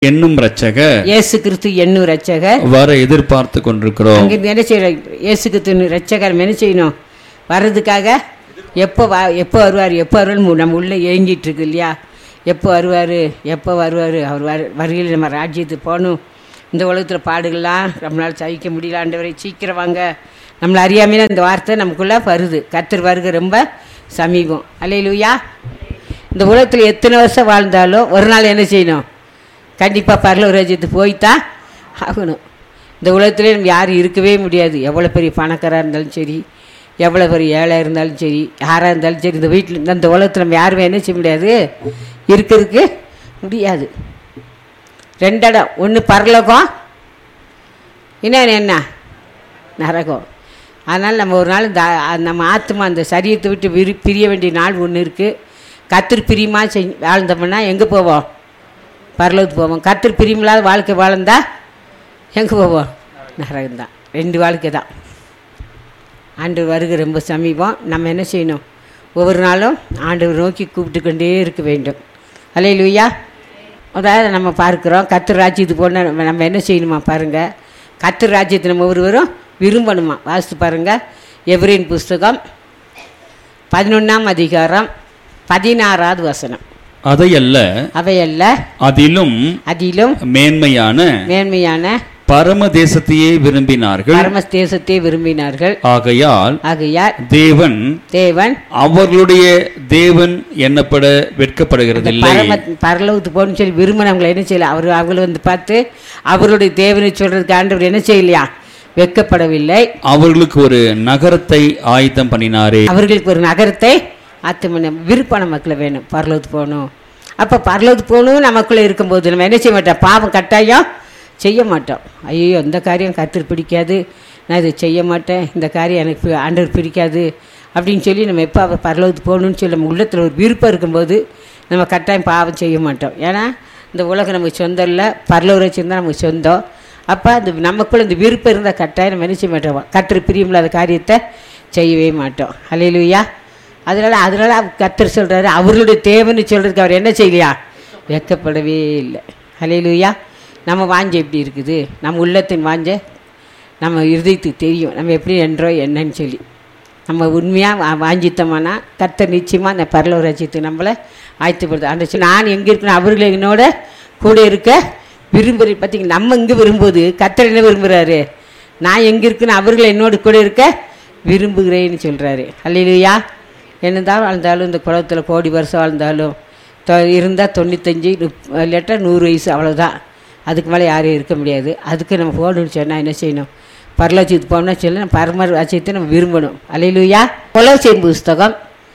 என்னும் இரட்சகர் இயேசு கிறிஸ்து என்னும் ரட்சகர் வர எதிர்பார்த்து கொண்டிருக்கிறோம் அங்கிருந்து என்ன செய்யறோம் இயேசு கிறிஸ்து ரட்சகர் என்ன செய்யணும் வர்றதுக்காக எப்போ வா எப்போ வருவார் எப்போ வருவார் நம்ம உள்ளே ஏங்கிட்டு இருக்கு இல்லையா எப்போ வருவார் எப்போ வருவார் அவர் வரு வருகையில் நம்ம ராஜ்யத்துக்கு போகணும் இந்த உலகத்தில் பாடுகள்லாம் நம்மளால் சகிக்க முடியல ஆண்டவரை சீக்கிரம் வாங்க நம்மளை அறியாமையில இந்த வார்த்தை நமக்குள்ளே வருது கத்தர் வருகை ரொம்ப சமீபம் அல்லையிலுயா இந்த உலகத்தில் எத்தனை வருஷம் வாழ்ந்தாலும் ஒரு நாள் என்ன செய்யணும் கண்டிப்பாக பரலூர் ராஜ்யத்துக்கு போய்த்தான் ஆகணும் இந்த உலகத்திலே நம்ம யாரும் இருக்கவே முடியாது எவ்வளோ பெரிய பணக்காராக இருந்தாலும் சரி எவ்வளோ பெரிய ஏழை இருந்தாலும் சரி யாராக இருந்தாலும் சரி இந்த வீட்டில் இந்த இந்த உலகத்தில் நம்ம யாருமே என்ன செய்ய முடியாது இருக்கிறதுக்கு முடியாது ரெண்டு இடம் ஒன்று பரலோகம் இன்னொன்று என்ன நரகம் அதனால் நம்ம ஒரு நாள் இந்த அ- நம்ம ஆத்மா அந்த சரீரத்தை விட்டு விரி பிரிய வேண்டிய நாள் ஒன்று இருக்குது கத்திரி பிரியமாக செய் வாழ்ந்தோம்னா எங்கே போவோம் பரலோகத்துக்கு போவோம் கத்திரி பிரியமில்லாத வாழ்க்கை வாழ்ந்தா எங்கே போவோம் நரகம்தான் ரெண்டு வாழ்க்கை தான் ஆண்டு வருகை ரொம்ப சமீபம் நம்ம என்ன செய்யணும் ஒவ்வொரு நாளும் ஆண்டவர் நோக்கி கூப்பிட்டு கொண்டே இருக்க வேண்டும் அல்ல லூயா அதாவது நம்ம பார்க்குறோம் கத்திர ராஜ்யத்துக்கு போனால் நம்ம நம்ம என்ன செய்யணுமா பாருங்கள் கத்திர ராஜ்யத்தை நம்ம ஒருவரும் விரும்பணுமா வாசித்து பாருங்கள் எவரின் புஸ்தகம் பதினொன்றாம் அதிகாரம் பதினாறாவது வசனம் அதையல்ல அவையல்ல அதிலும் அதிலும் மேன்மையான மேன்மையான பரம தேசத்தையே விரும்பினார்கள் பரம தேசத்தை விரும்பினார்கள் ஆகையால் ஆகையால் தேவன் தேவன் அவர்களுடைய தேவன் எண்ணப்பட வெட்கப்படுகிறதில்லை பரம பரலோகத்துக்கு போகணும்னு சொல்லி விரும்பினவங்களை என்ன செய்யல அவர் அவங்களை வந்து பார்த்து அவருடைய தேவனை சொல்றதுக்கு ஆண்டவர் என்ன செய்யலையா வெட்கப்படவில்லை அவர்களுக்கு ஒரு நகரத்தை ஆயத்தம் பண்ணினாரே அவர்களுக்கு ஒரு நகரத்தை ஆத்தமன விருப்பம் நமக்குள்ள வேணும் பரலோகத்துக்கு போகணும் அப்போ பரலோகத்துக்கு போகணும் நமக்குள்ளே இருக்கும்போது நம்ம என்ன செய்ய மாட்டோம் பாவம் கட்டாயம் செய்ய மாட்டோம் ஐயோ இந்த காரியம் கத்திர பிடிக்காது நான் இதை செய்ய மாட்டேன் இந்த காரியம் எனக்கு பி- ஆண்டவர் பிடிக்காது அப்படின்னு சொல்லி நம்ம எப்போ அவர் பரலோகத்துக்கு போகணும்னு சொல்லி நம்ம உள்ளத்தில் ஒரு விருப்பம் இருக்கும்போது நம்ம கட்டாயம் பாவம் செய்ய மாட்டோம் ஏன்னா இந்த உலகம் நமக்கு சொந்தம் இல்லை பரலோக தான் நமக்கு சொந்தம் அப்போ அந்த நமக்குள்ள இந்த விருப்பம் இருந்தால் கட்டாயம் நம்ம என்ன செய்ய மாட்டோம் கத்திர பிரியமில்லாத காரியத்தை செய்யவே மாட்டோம் அலையிலுயா அதனால அதனால கத்தர் சொல்றாரு அவர்களுடைய தேவன்னு சொல்றதுக்கு அவர் என்ன செய்யலையா வெட்கப்படவே இல்லை அலையிலுயா நம்ம வாஞ்சை எப்படி இருக்குது நம்ம உள்ளத்தின் வாஞ்சை நம்ம இருதயத்துக்கு தெரியும் நம்ம எப்படி என்றோம் என்னன்னு சொல்லி நம்ம உண்மையாக வாஞ்சித்தோம்னா கர்த்தர் நிச்சயமாக அந்த பரலோக ராஜ்யத்துக்கு நம்மளை ஆயத்துப்படுது அந்த சொல்லி நான் எங்கே இருக்கணும் அவர்கள் என்னோட கூட இருக்க விரும்புகிற பார்த்தீங்க நம்ம இங்கே விரும்புவது கர்த்தர் என்ன விரும்புகிறாரு நான் எங்கே இருக்கணும் அவர்கள் என்னோட கூட இருக்க விரும்புகிறேன்னு சொல்கிறாரு அல்லையா என்னதான் வாழ்ந்தாலும் இந்த குளத்தில் கோடி வருஷம் வாழ்ந்தாலும் தொ இருந்தால் தொண்ணூத்தஞ்சு இல்லாட்டா நூறு வயசு அவ்வளோதான் அதுக்கு மேலே யாரும் இருக்க முடியாது அதுக்கு நம்ம போகணும்னு சொன்னால் என்ன செய்யணும் பரலட்சத்துக்கு போகணும்னா சொல்லி நம்ம பரம ராஜ்யத்தை நம்ம விரும்பணும் அலையிலுயா கொலோசியன் புஸ்தகம்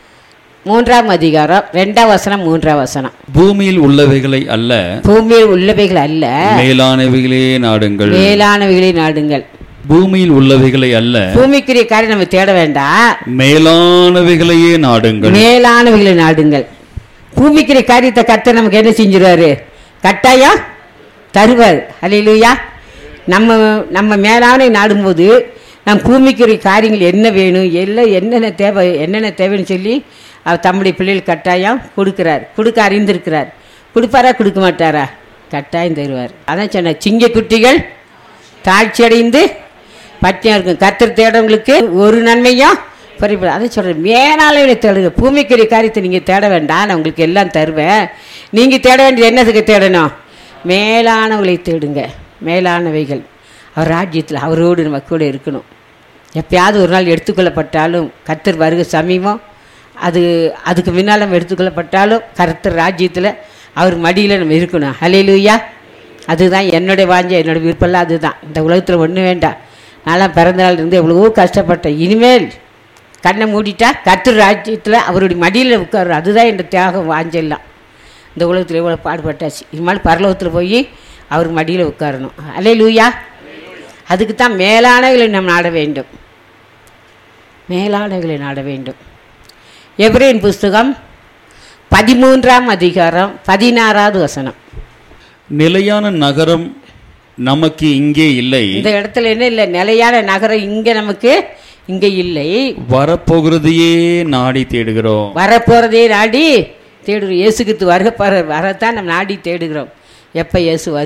மூன்றாம் அதிகாரம் ரெண்டாம் வசனம் மூன்றாம் வசனம் பூமியில் உள்ளவைகளை அல்ல பூமியில் உள்ளவைகள் அல்ல மேலானவைகளே நாடுங்கள் மேலானவைகளை நாடுங்கள் பூமியில் உள்ளவைகளை அல்ல பூமிக்குரிய காரியம் நம்ம தேட வேண்டாம் மேலானவைகளையே நாடுங்கள் மேலானவைகளை நாடுங்கள் பூமிக்குரிய காரியத்தை கத்த நமக்கு என்ன செஞ்சிருவாரு கட்டாயம் தருவார் அல்லையா நம்ம நம்ம மேலான நாடும்போது நம் பூமிக்குரிய காரியங்கள் என்ன வேணும் எல்லாம் என்னென்ன தேவை என்னென்ன தேவைன்னு சொல்லி அவர் தம்முடைய பிள்ளைகள் கட்டாயம் கொடுக்குறார் கொடுக்க அறிந்திருக்கிறார் கொடுப்பாரா கொடுக்க மாட்டாரா கட்டாயம் தருவார் அதான் சொன்ன சிங்க குட்டிகள் தாழ்ச்சி அடைந்து பட்டியம் இருக்கும் கத்தர் தேடவங்களுக்கு ஒரு நன்மையும் குறைபட அதை சொல்கிறேன் மேலாளர்களை தேடுங்க பூமிக்குரிய காரியத்தை நீங்கள் தேட வேண்டாம் நான் உங்களுக்கு எல்லாம் தருவேன் நீங்கள் தேட வேண்டியது என்னதுக்கு தேடணும் மேலானவங்களை தேடுங்க மேலானவைகள் அவர் ராஜ்யத்தில் அவரோடு நம்ம கூட இருக்கணும் எப்பயாவது ஒரு நாள் எடுத்துக்கொள்ளப்பட்டாலும் கர்த்தர் வருக சமீபம் அது அதுக்கு முன்னால் நம்ம எடுத்துக்கொள்ளப்பட்டாலும் கர்த்தர் ராஜ்யத்தில் அவர் மடியில் நம்ம இருக்கணும் ஹலேலூயா அதுதான் என்னுடைய வாஞ்ச என்னோட விருப்பம்லாம் அதுதான் இந்த உலகத்தில் ஒன்றும் வேண்டாம் நான்லாம் பிறந்த நாள் இருந்து எவ்வளவோ கஷ்டப்பட்டேன் இனிமேல் கண்ணை மூடிட்டா கர்த்தர் ராஜ்யத்தில் அவருடைய மடியில் உட்காரு அதுதான் என் தியாகம் வாஞ்செல்லாம் இந்த உலகத்தில் எவ்வளோ பாடுபட்டாச்சு இனிமேல் பரலோகத்தில் போய் அவர் மடியில் உட்காரணும் அலே லூயா அதுக்கு தான் மேலானவர்களை நாம் நாட வேண்டும் மேலானவர்களை நாட வேண்டும் எப்ரேன் புஸ்தகம் பதிமூன்றாம் அதிகாரம் பதினாறாவது வசனம் நிலையான நகரம் நமக்கு இங்கே இல்லை இந்த இடத்துல என்ன இல்லை நிலையான நகரம் இங்கே நமக்கு இங்கே இல்லை வரப்போகிறதையே நாடி தேடுகிறோம் வரப்போகிறதே நாடி தேடுகிறோம் இயேசுக்கு வருக வரத்தான் நம்ம நாடி தேடுகிறோம் எப்போ இயேசு